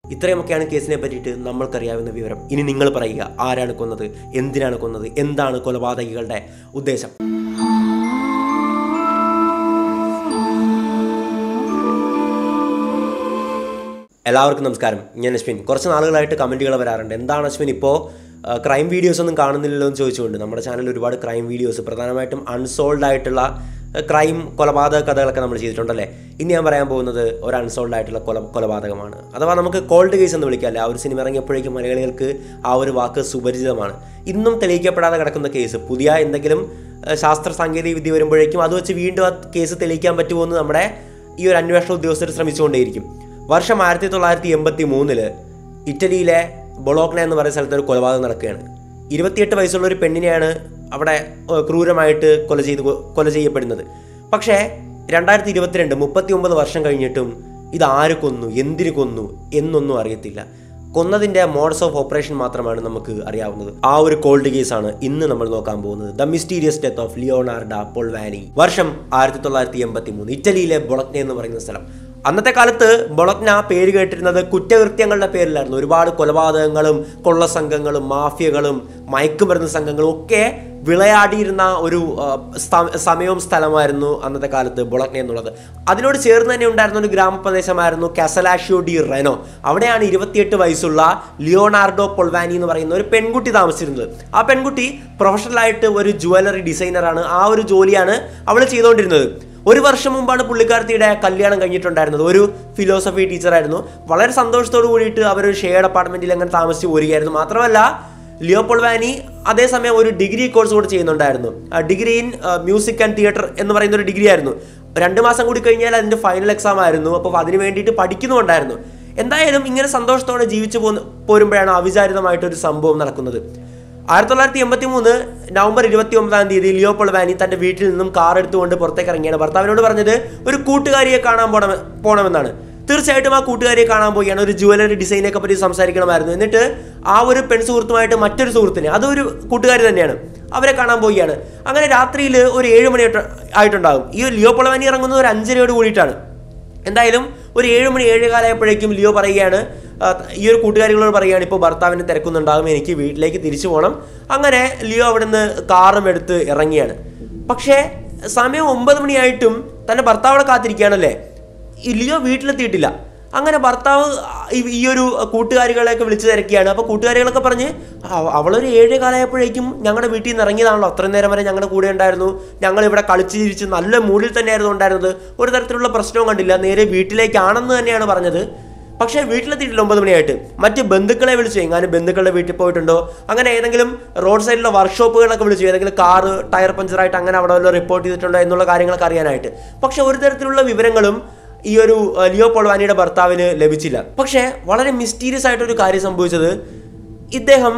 ഇത്രയുമൊക്കെയാണ് കേസിനെ പറ്റിയിട്ട് നമ്മൾക്കറിയാവുന്ന വിവരം ഇനി നിങ്ങൾ പറയുക ആരാണ് കൊന്നത് എന്തിനാണ് കൊന്നത് എന്താണ് കൊലപാതകികളുടെ ഉദ്ദേശം എല്ലാവർക്കും നമസ്കാരം ഞാൻ അശ്വിൻ കുറച്ച് നാളുകളായിട്ട് കമൻറ്റുകൾ വരാറുണ്ട് എന്താണ് അശ്വിൻ ഇപ്പോൾ ക്രൈം വീഡിയോസ് ഒന്നും കാണുന്നില്ലല്ലോ എന്ന് ചോദിച്ചുകൊണ്ട് നമ്മുടെ ചാനലിൽ ഒരുപാട് ക്രൈം വീഡിയോസ് പ്രധാനമായിട്ടും അൺസോൾഡ് ആയിട്ടുള്ള ക്രൈം കൊലപാതക കഥകളൊക്കെ നമ്മൾ ചെയ്തിട്ടുണ്ടല്ലേ ഇനി ഞാൻ പറയാൻ പോകുന്നത് ഒരു അൺസോൾഡ് ആയിട്ടുള്ള കൊല കൊലപാതകമാണ് അഥവാ നമുക്ക് കോൾഡ് കേസ് എന്ന് വിളിക്കാമല്ലേ ആ ഒരു സിനിമ ഇറങ്ങിയപ്പോഴേക്കും മലയാളികൾക്ക് ആ ഒരു വാക്ക് സുപരിചിതമാണ് ഇന്നും തെളിയിക്കപ്പെടാതെ കിടക്കുന്ന കേസ് പുതിയ എന്തെങ്കിലും ഏഹ്, ശാസ്ത്ര സാങ്കേതിക വിദ്യ വരുമ്പോഴേക്കും അത് വെച്ച് വീണ്ടും ആ കേസ് തെളിയിക്കാൻ പറ്റുമോ എന്ന് നമ്മുടെ ഈ ഒരു അന്വേഷണ ഉദ്യോഗസ്ഥർ ശ്രമിച്ചുകൊണ്ടേയിരിക്കും വർഷം ആയിരത്തി തൊള്ളായിരത്തി എൺപത്തി മൂന്നില് ഇറ്റലിയിലെ ബൊളോക്ന എന്ന് പറയുന്ന സ്ഥലത്ത് ഒരു കൊലപാതകം നടക്കുകയാണ് ഇരുപത്തിയെട്ട് വയസ്സുള്ള ഒരു പെണ്ണിനെയാണ് അവിടെ ഏഹ്, ക്രൂരമായിട്ട് കൊല ചെയ്ത് കൊ- കൊല ചെയ്യപ്പെടുന്നത് പക്ഷേ രണ്ടായിരത്തി ഇരുപത്തിരണ്ട് മുപ്പത്തി ഒമ്പത് വർഷം കഴിഞ്ഞിട്ടും ഇത് ആര് കൊന്നു എന്തിനു കൊന്നു എന്നൊന്നും അറിയത്തില്ല കൊന്നതിന്റെ മോഡ്സ് ഓഫ് ഓപ്പറേഷൻ മാത്രമാണ് നമുക്ക് അറിയാവുന്നത് ആ ഒരു കോൾഡ് കേസാണ് ഇന്ന് നമ്മൾ നോക്കാൻ പോകുന്നത് the mysterious death of Leonarda Polvani വർഷം ആയിരത്തി തൊള്ളായിരത്തി എൺപത്തി മൂന്ന് ഇറ്റലിയിലെ ബൊളക്ന എന്ന് പറയുന്ന സ്ഥലം അന്നത്തെ കാലത്ത് ബൊളക്ന പേര് കേട്ടിരുന്നത് കുറ്റകൃത്യങ്ങളുടെ പേരിലായിരുന്നു ഒരുപാട് കൊലപാതകങ്ങളും കൊള്ളസംഘങ്ങളും മാഫിയകളും മയക്കുമരുന്ന് സംഘങ്ങളും ഒക്കെ വിളയാടിയിരുന്ന ഒരു ആ, സ്ഥ- സമയവും സ്ഥലമായിരുന്നു അന്നത്തെ കാലത്ത് ബൊളക്ന എന്നുള്ളത് അതിനോട് ചേർന്ന് തന്നെ ഉണ്ടായിരുന്ന ഒരു ഗ്രാമപ്രദേശമായിരുന്നു കാസലാഷ്യോ ഡി റെനോ അവിടെയാണ് ഇരുപത്തിയെട്ട് വയസ്സുള്ള ലിയോണാർഡോ പൊൾവാനി എന്ന് പറയുന്ന ഒരു പെൺകുട്ടി താമസിച്ചിരുന്നത് ആ പെൺകുട്ടി പ്രൊഫഷണലായിട്ട് ഒരു ജുവലറി ഡിസൈനറാണ് ആ ഒരു ജോലിയാണ് അവൾ ചെയ്തുകൊണ്ടിരുന്നത് ഒരു വർഷം മുമ്പാണ് പുള്ളിക്കാരത്തിയുടെ കല്യാണം കഴിഞ്ഞിട്ടുണ്ടായിരുന്നത് ഒരു ഫിലോസഫി ടീച്ചറായിരുന്നു വളരെ സന്തോഷത്തോട് കൂടിയിട്ട് അവരൊരു ഷെയർഡ് അപ്പാർട്ട്മെന്റിൽ അങ്ങനെ താമസിച്ച് പോരുകയായിരുന്നു മാത്രമല്ല ലിയോപോൾ വാനി അതേസമയം ഒരു ഡിഗ്രി കോഴ്സ് കൂടെ ചെയ്യുന്നുണ്ടായിരുന്നു degree in music and theatre എന്ന് പറയുന്ന ഒരു ഡിഗ്രി ആയിരുന്നു രണ്ട് മാസം കൂടി കഴിഞ്ഞാൽ അതിന്റെ ഫൈനൽ എക്സാം ആയിരുന്നു അപ്പോൾ അതിന് വേണ്ടിയിട്ട് പഠിക്കുന്നുണ്ടായിരുന്നു എന്തായാലും ഇങ്ങനെ സന്തോഷത്തോടെ ജീവിച്ചു പോന്ന് പോരുമ്പോഴാണ് അവിചാരിതമായിട്ടൊരു സംഭവം നടക്കുന്നത് ആയിരത്തി തൊള്ളായിരത്തി എൺപത്തി മൂന്ന് നവംബർ ഇരുപത്തി ഒമ്പതാം തീയതി ലിയോപോൾ വാനി തന്റെ വീട്ടിൽ നിന്നും കാർ എടുത്തുകൊണ്ട് പുറത്തേക്ക് ഇറങ്ങിയാണ് ഭർത്താവിനോട് പറഞ്ഞത് ഒരു കൂട്ടുകാരിയെ കാണാൻ പോണം പോണമെന്നാണ് തീർച്ചയായിട്ടും ആ കൂട്ടുകാരിയെ കാണാൻ പോവുകയാണ് ഒരു ജുവലറി ഡിസൈനൊക്കെ പറ്റി സംസാരിക്കണമായിരുന്നു എന്നിട്ട് ആ ഒരു പെൺ സുഹൃത്തുമായിട്ട് മറ്റൊരു സുഹൃത്തിനെ അതൊരു കൂട്ടുകാരി തന്നെയാണ് അവരെ കാണാൻ പോവുകയാണ് അങ്ങനെ രാത്രിയിൽ ഒരു ഏഴ് മണി ആയിട്ട് ആയിട്ടുണ്ടാകും ഈ ലിയോപോൾ വാനി ഇറങ്ങുന്നത് ഒരു അഞ്ചരയോട് കൂടിയിട്ടാണ് എന്തായാലും ഒരു ഏഴ് മണി ഏഴ് കാലമായപ്പോഴേക്കും ലിയോ പറയുകയാണ് ആ, ഈ ഒരു കൂട്ടുകാരികളോട് പറയുകയാണ് ഇപ്പോൾ ഭർത്താവിന് തിരക്കുന്നുണ്ടാകും എനിക്ക് വീട്ടിലേക്ക് തിരിച്ചു പോകണം അങ്ങനെ ലിയോ അവിടുന്ന് കാറും എടുത്ത് ഇറങ്ങിയാണ് പക്ഷേ സമയം ഒമ്പത് മണിയായിട്ടും തൻ്റെ ഭർത്താവ് അവിടെ കാത്തിരിക്കുകയാണല്ലേ ഈ ലിയോ വീട്ടിലെത്തിയിട്ടില്ല അങ്ങനെ ഭർത്താവ് ഈ- ഈ ഒരു കൂട്ടുകാരികളെയൊക്കെ വിളിച്ചു തിരക്കുകയാണ് അപ്പോൾ കൂട്ടുകാരികളൊക്കെ പറഞ്ഞ് "അവ- അവളൊരു ഏഴ് കാലമായപ്പോഴേക്കും ഞങ്ങളുടെ വീട്ടിൽ നിന്ന് ഇറങ്ങിയതാണല്ലോ അത്രയും നേരം വരെ ഞങ്ങളുടെ കൂടെ ഉണ്ടായിരുന്നു ഞങ്ങൾ ഇവിടെ കളിച്ച് ചിരിച്ച് നല്ല മൂഡിൽ തന്നെയായിരുന്നു ഉണ്ടായിരുന്നത് ഒരു തരത്തിലുള്ള പ്രശ്നവും കണ്ടില്ല നേരെ വീട്ടിലേക്കാണെന്ന് തന്നെയാണ് പറഞ്ഞത് പക്ഷേ വീട്ടിലെത്തിയിട്ടില്ല ഒമ്പത് മണിയായിട്ട് മറ്റ് ബന്ധുക്കളെ വിളിച്ചു എങ്ങാനും ബന്ധുക്കളുടെ വീട്ടിൽ പോയിട്ടുണ്ടോ അങ്ങനെ ഏതെങ്കിലും റോഡ് സൈഡിലുള്ള വർക്ക്ഷോപ്പുകളൊക്കെ വിളിച്ചു ഏതെങ്കിലും കാറ് ടയർ പഞ്ചറായിട്ട് അങ്ങനെ അവിടെ വല്ലതും റിപ്പോർട്ട് ചെയ്തിട്ടുണ്ടോ എന്നുള്ള കാര്യങ്ങളൊക്കെ അറിയാനായിട്ട് പക്ഷേ ഒരു തരത്തിലുള്ള വിവരങ്ങളും ഈ ഒരു അഹ്, ലിയോ പോൾവാനിയുടെ ഭർത്താവിന് ലഭിച്ചില്ല പക്ഷേ വളരെ മിസ്റ്റീരിയസ് ആയിട്ടൊരു കാര്യം സംഭവിച്ചത് ഇദ്ദേഹം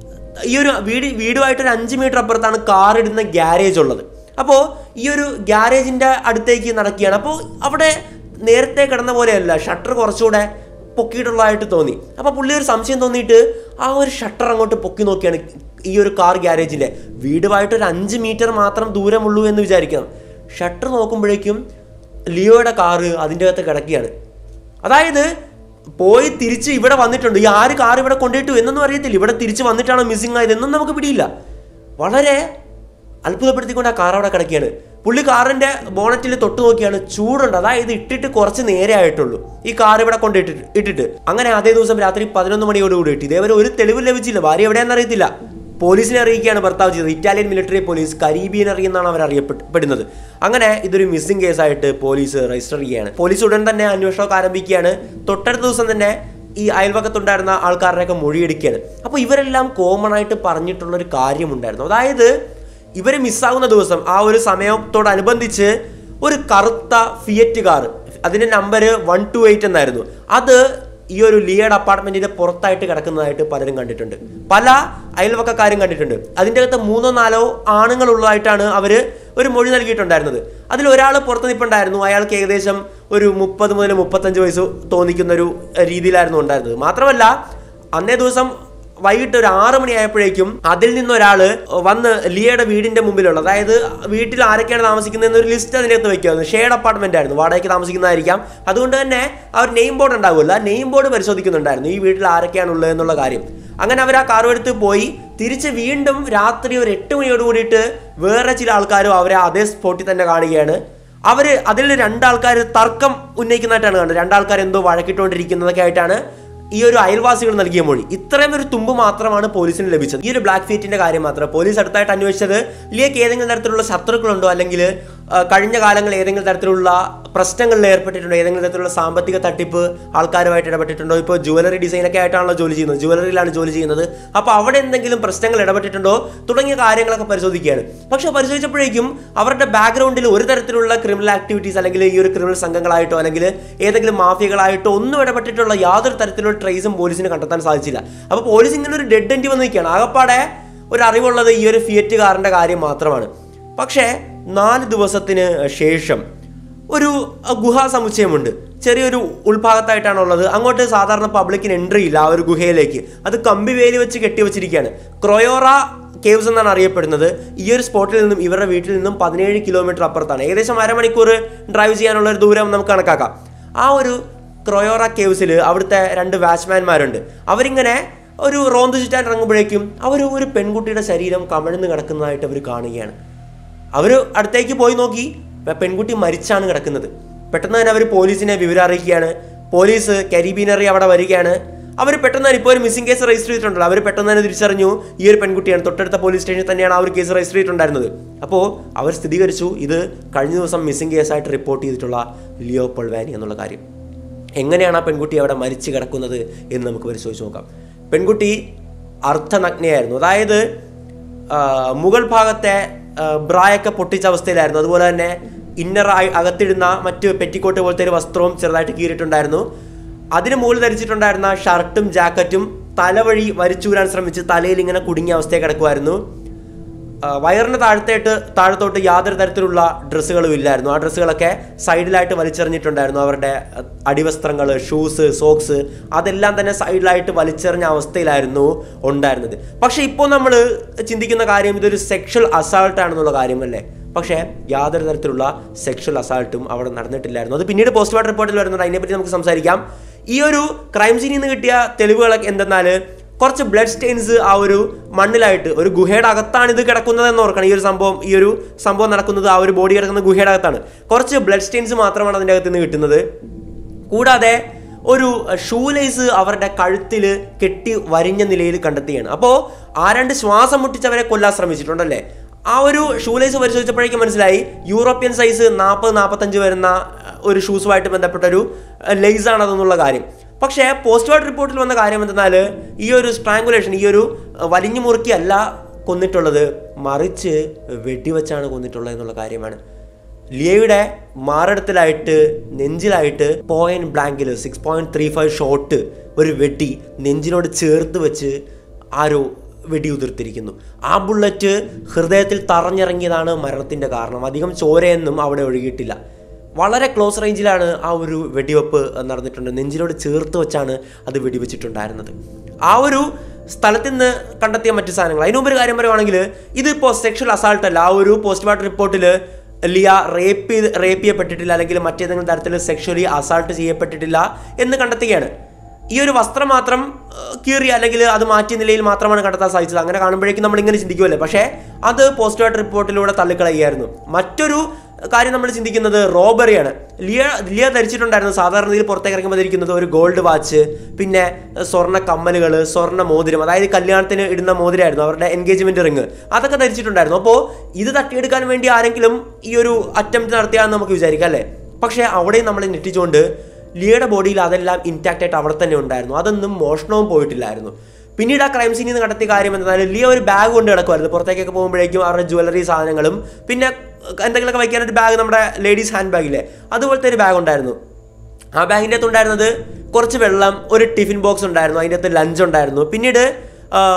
ഈ ഒരു വീട് വീടുമായിട്ട് ഒരു അഞ്ച് മീറ്റർ അപ്പുറത്താണ് കാർ ഇടുന്ന ഗ്യാരേജ് ഉള്ളത് അപ്പോൾ ഈ ഒരു ഗ്യാരേജിൻ്റെ അടുത്തേക്ക് നടക്കുകയാണ് അപ്പോൾ അവിടെ നേരത്തെ കിടന്ന പോലെയല്ല ഷട്ടർ കുറച്ചുകൂടെ പൊക്കിയിട്ടുള്ളതായിട്ട് തോന്നി അപ്പോൾ പുള്ളി ഒരു സംശയം തോന്നിയിട്ട് ആ ഒരു ഷട്ടർ അങ്ങോട്ട് പൊക്കി നോക്കിയാണ് ഈ ഒരു കാർ ഗ്യാരേജിൻ്റെ വീടുമായിട്ട് ഒരു അഞ്ച് മീറ്റർ മാത്രം ദൂരമുള്ളൂ എന്ന് വിചാരിക്കണം ഷട്ടർ നോക്കുമ്പോഴേക്കും ലിയോയുടെ കാറ് അതിൻ്റെ അകത്ത് കിടക്കുകയാണ് അതായത് പോയി തിരിച്ച് ഇവിടെ വന്നിട്ടുണ്ട് ഈ ആര് കാർ ഇവിടെ കൊണ്ടുപോയിട്ടു എന്നൊന്നും അറിയത്തില്ല ഇവിടെ തിരിച്ച് വന്നിട്ടാണോ മിസ്സിംഗ് ആയത് എന്നൊന്നും നമുക്ക് പിടിയില്ല വളരെ അത്ഭുതപ്പെടുത്തിക്കൊണ്ട് ആ കാർ അവിടെ കിടക്കുകയാണ് പുള്ളി കാറിന്റെ ബോണറ്റിൽ തൊട്ട് നോക്കിയാണ് ചൂടുണ്ട് അതായത് ഇട്ടിട്ട് കുറച്ച് നേരെ ആയിട്ടുള്ളൂ ഈ കാർ ഇവിടെ കൊണ്ടിട്ടിട്ട് ഇട്ടിട്ട് അങ്ങനെ അതേ ദിവസം രാത്രി പതിനൊന്ന് മണിയോടുകൂടി ഇട്ട് ഇതേവരെ ഒരു തെളിവ് ലഭിച്ചില്ല ഭാര്യ എവിടെയാണെന്ന് അറിയത്തില്ല പോലീസിനെ അറിയിക്കുകയാണ് ഭർത്താവ് ചെയ്തത് ഇറ്റാലിയൻ മിലിറ്ററി പോലീസ് കരീബിയൻ അറിയുന്നതാണ് അവർ അറിയപ്പെടുന്നത് അങ്ങനെ ഇതൊരു മിസ്സിംഗ് കേസായിട്ട് പോലീസ് രജിസ്റ്റർ ചെയ്യുകയാണ് പോലീസ് ഉടൻ തന്നെ അന്വേഷണമൊക്കെ ആരംഭിക്കുകയാണ് തൊട്ടടുത്ത ദിവസം തന്നെ ഈ അയൽവക്കത്തുണ്ടായിരുന്ന ആൾക്കാരുടെയൊക്കെ മൊഴിയെടുക്കുകയാണ് അപ്പോൾ ഇവരെല്ലാം കോമൺ ആയിട്ട് പറഞ്ഞിട്ടുള്ള ഒരു കാര്യമുണ്ടായിരുന്നു അതായത് ഇവർ മിസ്സാകുന്ന ദിവസം ആ ഒരു സമയത്തോടനുബന്ധിച്ച് ഒരു കറുത്ത ഫിയറ്റ് കാർ അതിന്റെ നമ്പർ വൺ ടു എയ്റ്റ് എന്നായിരുന്നു അത് ഈ ഒരു ലിയഡ് അപ്പാർട്ട്മെന്റിന്റെ പുറത്തായിട്ട് കിടക്കുന്നതായിട്ട് പലരും കണ്ടിട്ടുണ്ട് പല അയൽവക്കക്കാരും കണ്ടിട്ടുണ്ട് അതിൻ്റെ അകത്ത് മൂന്നോ നാലോ ആണുങ്ങളുള്ളതായിട്ടാണ് അവര് ഒരു മൊഴി നൽകിയിട്ടുണ്ടായിരുന്നത് അതിൽ ഒരാൾ പുറത്ത് നിൽപ്പുണ്ടായിരുന്നു അയാൾക്ക് ഏകദേശം ഒരു മുപ്പത് മുതൽ മുപ്പത്തഞ്ച് വയസ്സ് തോന്നിക്കുന്ന ഒരു രീതിയിലായിരുന്നു ഉണ്ടായിരുന്നത് മാത്രമല്ല അന്നേ ദിവസം വൈകിട്ട് ഒരു ആറ് മണിയായപ്പോഴേക്കും അതിൽ നിന്നൊരാൾ വന്ന് ലിയയുടെ വീടിന്റെ മുമ്പിലുള്ള അതായത് വീട്ടിൽ ആരൊക്കെയാണ് താമസിക്കുന്നതെന്ന് ഒരു ലിസ്റ്റ് അതിനകത്ത് വെക്കുമായിരുന്നു ഷെയർഡ് അപ്പാർട്ട്മെന്റ് ആയിരുന്നു വാടകയ്ക്ക് താമസിക്കുന്നതായിരിക്കാം അതുകൊണ്ട് തന്നെ ആ ഒരു നെയിം ബോർഡ് ഉണ്ടാവുമല്ലോ ആ നെയിം ബോർഡ് പരിശോധിക്കുന്നുണ്ടായിരുന്നു ഈ വീട്ടിൽ ആരൊക്കെയാണ് ഉള്ളത് എന്നുള്ള കാര്യം അങ്ങനെ അവർ ആ കാറും എടുത്ത് പോയി തിരിച്ച് വീണ്ടും രാത്രി ഒരു എട്ട് മണിയോട് കൂടിയിട്ട് വേറെ ചില ആൾക്കാരും അവരെ അതേ സ്പോട്ടിൽ തന്നെ കാണുകയാണ് അവര് അതിൽ രണ്ടാൾക്കാർ തർക്കം ഉന്നയിക്കുന്നതായിട്ടാണ് കണ്ടത് രണ്ടാൾക്കാർ എന്തോ വഴക്കിട്ടുകൊണ്ടിരിക്കുന്നതൊക്കെ ആയിട്ടാണ് ഈ ഒരു അയൽവാസികൾ നൽകിയ മൊഴി ഇത്രയും ഒരു തുമ്പ് മാത്രമാണ് പോലീസിന് ലഭിച്ചത് ഈ ഒരു ബ്ലാക്ക് ഫീറ്റിന്റെ കാര്യം മാത്രം പോലീസ് അടുത്തായിട്ട് അന്വേഷിച്ചത് ലിയക്ക് ഏതെങ്കിലും തരത്തിലുള്ള ശത്രുക്കളുണ്ടോ അല്ലെങ്കിൽ ആ, കഴിഞ്ഞ കാലങ്ങളിൽ ഏതെങ്കിലും തരത്തിലുള്ള പ്രശ്നങ്ങളിൽ ഏർപ്പെട്ടിട്ടുണ്ടോ ഏതെങ്കിലും തരത്തിലുള്ള സാമ്പത്തിക തട്ടിപ്പ് ആൾക്കാരുമായിട്ട് ഇടപെട്ടിട്ടുണ്ടോ ഇപ്പോൾ ജുവലറി ഡിസൈൻ ഒക്കെ ആയിട്ടാണല്ലോ ജോലി ചെയ്യുന്നത് ജുവലറിയിലാണ് ജോലി ചെയ്യുന്നത് അപ്പോൾ അവിടെ എന്തെങ്കിലും പ്രശ്നങ്ങൾ ഇടപെട്ടിട്ടുണ്ടോ തുടങ്ങിയ കാര്യങ്ങളൊക്കെ പരിശോധിക്കുകയാണ് പക്ഷെ പരിശോധിച്ചപ്പോഴേക്കും അവരുടെ ബാക്ക്ഗ്രൗണ്ടിൽ ഒരു തരത്തിലുള്ള ക്രിമിനൽ ആക്ടിവിറ്റീസ് അല്ലെങ്കിൽ ഈ ഒരു ക്രിമിനൽ സംഘങ്ങളായിട്ടോ അല്ലെങ്കിൽ ഏതെങ്കിലും മാഫിയകളായിട്ടോ ഒന്നും ഇടപെട്ടിട്ടുള്ള യാതൊരു തരത്തിലുള്ള ട്രേസും പോലീസിന് കണ്ടെത്താൻ സാധിച്ചില്ല അപ്പോൾ പോലീസ് ഇങ്ങനെ ഒരു ഡെഡ് എൻഡ് വന്ന് നിൽക്കുകയാണ് ആകപ്പാടെ ഒരു അറിവുള്ളത് ഈ ഒരു ഫിയറ്റ് കാറിന്റെ കാര്യം മാത്രമാണ് പക്ഷേ നാല് ദിവസത്തിന് ശേഷം ഒരു അഹ്, ഗുഹാ സമുച്ചയമുണ്ട് ചെറിയൊരു ഉൾഭാഗത്തായിട്ടാണ് ഉള്ളത് അങ്ങോട്ട് സാധാരണ പബ്ലിക്കിന് എൻട്രി ഇല്ല ആ ഒരു ഗുഹയിലേക്ക് അത് കമ്പി വേലി വെച്ച് കെട്ടിവെച്ചിരിക്കുകയാണ് ക്രൊയോറ കേവ്സ് എന്നാണ് അറിയപ്പെടുന്നത് ഈ ഒരു സ്പോട്ടിൽ നിന്നും ഇവരുടെ വീട്ടിൽ നിന്നും പതിനേഴ് കിലോമീറ്റർ അപ്പുറത്താണ് ഏകദേശം അരമണിക്കൂർ ഡ്രൈവ് ചെയ്യാനുള്ള ഒരു ദൂരം നമുക്ക് കണക്കാക്കാം ആ ഒരു ക്രൊയോറ കേവ്സിൽ അവിടുത്തെ രണ്ട് വാച്ച്മാൻമാരുണ്ട് അവരിങ്ങനെ ഒരു റോന്ത് ചുറ്റാൻ ഇറങ്ങുമ്പോഴേക്കും അവർ ഒരു പെൺകുട്ടിയുടെ ശരീരം കമഴ്ന്ന് കിടക്കുന്നതായിട്ട് അവർ കാണുകയാണ് അവർ അടുത്തേക്ക് പോയി നോക്കി പെ- പെൺകുട്ടി മരിച്ചാണ് കിടക്കുന്നത് പെട്ടെന്ന് തന്നെ അവർ പോലീസിനെ വിവരം അറിയിക്കുകയാണ് പോലീസ് കരിബീനറി അവിടെ വരികയാണ് അവർ പെട്ടെന്ന് തന്നെ ഇപ്പോൾ ഒരു മിസ്സിംഗ് കേസ് രജിസ്റ്റർ ചെയ്തിട്ടുണ്ടല്ലോ അവർ പെട്ടെന്ന് തന്നെ തിരിച്ചറിഞ്ഞു ഈ ഒരു പെൺകുട്ടിയാണ് തൊട്ടടുത്ത പോലീസ് സ്റ്റേഷനിൽ തന്നെയാണ് ആ ഒരു കേസ് രജിസ്റ്റർ ചെയ്തിട്ടുണ്ടായിരുന്നത് അപ്പോൾ അവർ സ്ഥിരീകരിച്ചു ഇത് കഴിഞ്ഞ ദിവസം മിസ്സിംഗ് കേസായിട്ട് റിപ്പോർട്ട് ചെയ്തിട്ടുള്ള ലിയോ പൊൾവാനി എന്നുള്ള കാര്യം എങ്ങനെയാണ് ആ പെൺകുട്ടി അവിടെ മരിച്ചു കിടക്കുന്നത് എന്ന് നമുക്ക് പരിശോധിച്ച് നോക്കാം പെൺകുട്ടി അർദ്ധനഗ്നയായിരുന്നു അതായത് ആ, മുകൾ ഭാഗത്തെ ആ, ബ്രായൊക്കെ പൊട്ടിച്ച അവസ്ഥയിലായിരുന്നു അതുപോലെ തന്നെ ഇന്നർ ആയി അകത്തിടുന്ന മറ്റ് പെറ്റിക്കോട്ട് പോലത്തെ ഒരു വസ്ത്രവും ചെറുതായിട്ട് കീറിയിട്ടുണ്ടായിരുന്നു അതിന് മുകളിൽ ധരിച്ചിട്ടുണ്ടായിരുന്ന ഷർട്ടും ജാക്കറ്റും തലവഴി വലിച്ചൂരാൻ ശ്രമിച്ച് തലയിൽ ഇങ്ങനെ കുടുങ്ങിയ അവസ്ഥയിൽ കിടക്കുമായിരുന്നു ആ, വയറിന് താഴത്തേട്ട് താഴത്തോട്ട് യാതൊരു തരത്തിലുള്ള ഡ്രസ്സുകളും ഇല്ലായിരുന്നു ആ ഡ്രസ്സുകളൊക്കെ സൈഡിലായിട്ട് വലിച്ചെറിഞ്ഞിട്ടുണ്ടായിരുന്നു അവരുടെ അ, അടിവസ്ത്രങ്ങൾ ഷൂസ് സോക്സ് അതെല്ലാം തന്നെ സൈഡിലായിട്ട് വലിച്ചെറിഞ്ഞ അവസ്ഥയിലായിരുന്നു ഉണ്ടായിരുന്നത് പക്ഷെ ഇപ്പോൾ നമ്മൾ ചിന്തിക്കുന്ന കാര്യം ഇതൊരു സെക്ഷൽ അസാൾട്ട് ആണെന്നുള്ള കാര്യമല്ലേ പക്ഷേ യാതൊരു തരത്തിലുള്ള സെക്ഷൽ അസാൾട്ടും അവിടെ നടന്നിട്ടില്ലായിരുന്നു അത് പിന്നീട് പോസ്റ്റ്മോർട്ടം റിപ്പോർട്ടിൽ വരുന്നുണ്ട് അതിനെപ്പറ്റി നമുക്ക് സംസാരിക്കാം ഈ ഒരു ക്രൈം സീനിൽ നിന്ന് കിട്ടിയ തെളിവുകളൊക്കെ എന്തെന്നാൽ കുറച്ച് ബ്ലഡ് സ്റ്റെയിൻസ് ആ ഒരു മണ്ണിലായിട്ട് ഒരു ഗുഹയുടെ അകത്താണ് ഇത് കിടക്കുന്നത് എന്ന് ഓർക്കണം ഈ ഒരു സംഭവം ഈ ഒരു സംഭവം നടക്കുന്നത് ആ ഒരു ബോഡി കിടക്കുന്ന ഗുഹയുടെ അകത്താണ് കുറച്ച് ബ്ലഡ് സ്റ്റെയിൻസ് മാത്രമാണ് അതിൻ്റെ അകത്ത് നിന്ന് കിട്ടുന്നത് കൂടാതെ ഒരു ഷൂലേസ് അവരുടെ കഴുത്തിൽ കെട്ടി വരിഞ്ഞ നിലയിൽ കണ്ടെത്തുകയാണ് അപ്പോൾ ആ രണ്ട് ശ്വാസം മുട്ടിച്ചവരെ കൊല്ലാൻ ശ്രമിച്ചിട്ടുണ്ടല്ലേ ആ ഒരു ഷൂലേസ് പരിശോധിച്ചപ്പോഴേക്കും മനസ്സിലായി യൂറോപ്യൻ സൈസ് നാൽപ്പത് നാൽപ്പത്തഞ്ച് വരുന്ന ഒരു ഷൂസുമായിട്ട് ബന്ധപ്പെട്ട ഒരു ലെയ്സ് ആണതെന്നുള്ള കാര്യം പക്ഷേ പോസ്റ്റ്മോർട്ടം റിപ്പോർട്ടിൽ വന്ന കാര്യം എന്തെന്നാൽ ഈ ഒരു സ്ട്രാങ്കുലേഷൻ ഈ ഒരു അഹ്, വലിഞ്ഞു മുറുക്കിയല്ല കൊന്നിട്ടുള്ളത് മറിച്ച് വെടിവെച്ചാണ് കൊന്നിട്ടുള്ളത് എന്നുള്ള കാര്യമാണ് ലിയയുടെ മാറിടത്തിലായിട്ട് നെഞ്ചിലായിട്ട് പോയിന്റ് ബ്ലാങ്കിൽ six point three five shot ഒരു വെടി നെഞ്ചിനോട് ചേർത്ത് വെച്ച് ആരോ വെടിയുതിർത്തിരിക്കുന്നു ആ ബുള്ളറ്റ് ഹൃദയത്തിൽ തറഞ്ഞിറങ്ങിയതാണ് മരണത്തിൻ്റെ കാരണം അധികം ചോരയൊന്നും അവിടെ ഒഴുകിയിട്ടില്ല വളരെ ക്ലോസ് റേഞ്ചിലാണ് ആ ഒരു വെടിവെപ്പ് നടന്നിട്ടുണ്ട് നെഞ്ചിനോട് ചേർത്ത് വെച്ചാണ് അത് വെടിവെച്ചിട്ടുണ്ടായിരുന്നത് ആ ഒരു സ്ഥലത്ത് നിന്ന് കണ്ടെത്തിയ മറ്റു സാധനങ്ങൾ അതിന് മുമ്പ് ഒരു കാര്യം പറയുവാണെങ്കിൽ ഇതിപ്പോൾ സെക്ഷൽ അസാൾട്ട് അല്ല ആ ഒരു പോസ്റ്റ്മോർട്ടം റിപ്പോർട്ടിൽ ലിയ റേപ്പ് ചെയ്ത് റേപ്പ് ചെയ്യപ്പെട്ടിട്ടില്ല അല്ലെങ്കിൽ മറ്റേതെങ്കിലും തരത്തിൽ സെക്ഷലി അസാൾട്ട് ചെയ്യപ്പെട്ടിട്ടില്ല എന്ന് കണ്ടെത്തുകയാണ് ഈ ഒരു വസ്ത്രം മാത്രം ഏഹ്, കീറി അല്ലെങ്കിൽ അത് മാറ്റിയ നിലയിൽ മാത്രമാണ് കണ്ടെത്താൻ സാധിച്ചത് അങ്ങനെ കാണുമ്പോഴേക്കും നമ്മൾ ഇങ്ങനെ ചിന്തിക്കുമല്ലേ പക്ഷേ അത് പോസ്റ്റ്മോർട്ടം റിപ്പോർട്ടിലൂടെ തള്ളിക്കളയുകയായിരുന്നു മറ്റൊരു കാര്യം നമ്മൾ ചിന്തിക്കുന്നത് റോബറിയാണ് ലിയ ലിയ ധരിച്ചിട്ടുണ്ടായിരുന്നു സാധാരണ രീതിയിൽ പുറത്തേക്ക് ഇറങ്ങുമ്പോൾ ധരിക്കുന്നത് ഒരു ഗോൾഡ് വാച്ച് പിന്നെ ഏഹ്, സ്വർണ്ണ കമ്മലുകൾ സ്വർണ്ണ മോതിരം അതായത് കല്യാണത്തിന് ഇടുന്ന മോതിരമായിരുന്നു അവരുടെ എൻഗേജ്മെന്റ് റിങ് അതൊക്കെ ധരിച്ചിട്ടുണ്ടായിരുന്നു അപ്പോൾ ഇത് തട്ടിയെടുക്കാൻ വേണ്ടി ആരെങ്കിലും ഈ ഒരു അറ്റംപ്റ്റ് നടത്തിയാന്ന് നമുക്ക് വിചാരിക്കാം അല്ലേ പക്ഷേ അവിടെയും നമ്മൾ ഞെട്ടിച്ചുകൊണ്ട് ലിയയുടെ ബോഡിയിൽ അതെല്ലാം ഇൻടാക്റ്റ് ആയിട്ട് അവിടെ തന്നെ ഉണ്ടായിരുന്നു അതൊന്നും മോഷണവും പോയിട്ടില്ലായിരുന്നു പിന്നീട് ആ ക്രൈം സീനിൽ നിന്ന് നടത്തിയ കാര്യം എന്നാൽ ലിയ ഒരു ബാഗ് കൊണ്ട് കിടക്കുമായിരുന്നു പുറത്തേക്കൊക്കെ പോകുമ്പോഴേക്കും അവരുടെ ജ്വല്ലറി സാധനങ്ങളും പിന്നെ എന്തെങ്കിലുമൊക്കെ വയ്ക്കാനൊരു ബാഗ് നമ്മുടെ ലേഡീസ് ഹാൻഡ് ബാഗിലെ അതുപോലത്തെ ഒരു ബാഗ് ഉണ്ടായിരുന്നു ആ ബാഗിൻ്റെ അകത്ത് ഉണ്ടായിരുന്നത് കുറച്ച് വെള്ളം ഒരു ടിഫിൻ ബോക്സ് ഉണ്ടായിരുന്നു അതിൻ്റെ അകത്ത് ലഞ്ച് ഉണ്ടായിരുന്നു പിന്നീട് ആ,